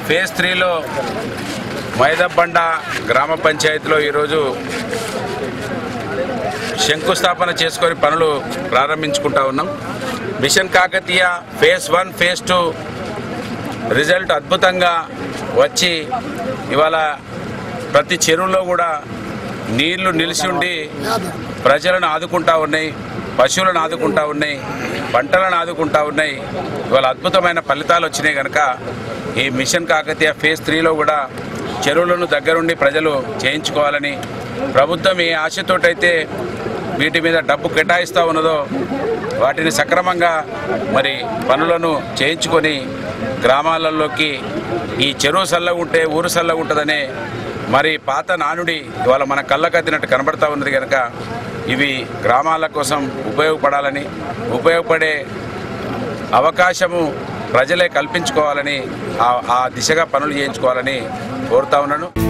phase త్రీలో మైదబండ గ్రామ పంచాయతీలో ఈరోజు శంకుస్థాపన చేసుకొని పనులు ప్రారంభించుకుంటా ఉన్నాం mission Kakatiya phase one phase two result అద్భుతంగా వచ్చి ఇవాళ ప్రతి చెరువులో కూడా నీళ్లు నిలిచి ఉండి ప్రజలను ఆదుకుంటా ఉన్నాయి పశువులను ఆదుకుంటా ఉన్నాయి పంటలను ఆదుకుంటా ఉన్నాయి ఇవాళ అద్భుతమైన ఫలితాలు వచ్చినాయి కనుక ఈ మిషన్ కాకతీయ ఫేజ్ త్రీలో కూడా చెరువులను దగ్గరుండి ప్రజలు చేయించుకోవాలని ప్రభుత్వం ఏ ఆశతోటైతే వీటి మీద డబ్బు కేటాయిస్తూ ఉన్నదో వాటిని సక్రమంగా మరి పనులను చేయించుకొని గ్రామాలలోకి ఈ చెరువు సల్లగా ఉంటే ఊరు సల్లగా ఉంటుందనే మరి పాత నానుడి ఇవాళ మన కళ్ళకద్దినట్టు కనబడతా ఉన్నది కనుక ఇవి గ్రామాల కోసం ఉపయోగపడాలని ఉపయోగపడే అవకాశము ప్రజలే కల్పించుకోవాలని ఆ- ఆ దిశగా పనులు చేయించుకోవాలని కోరుతా ఉన్నాను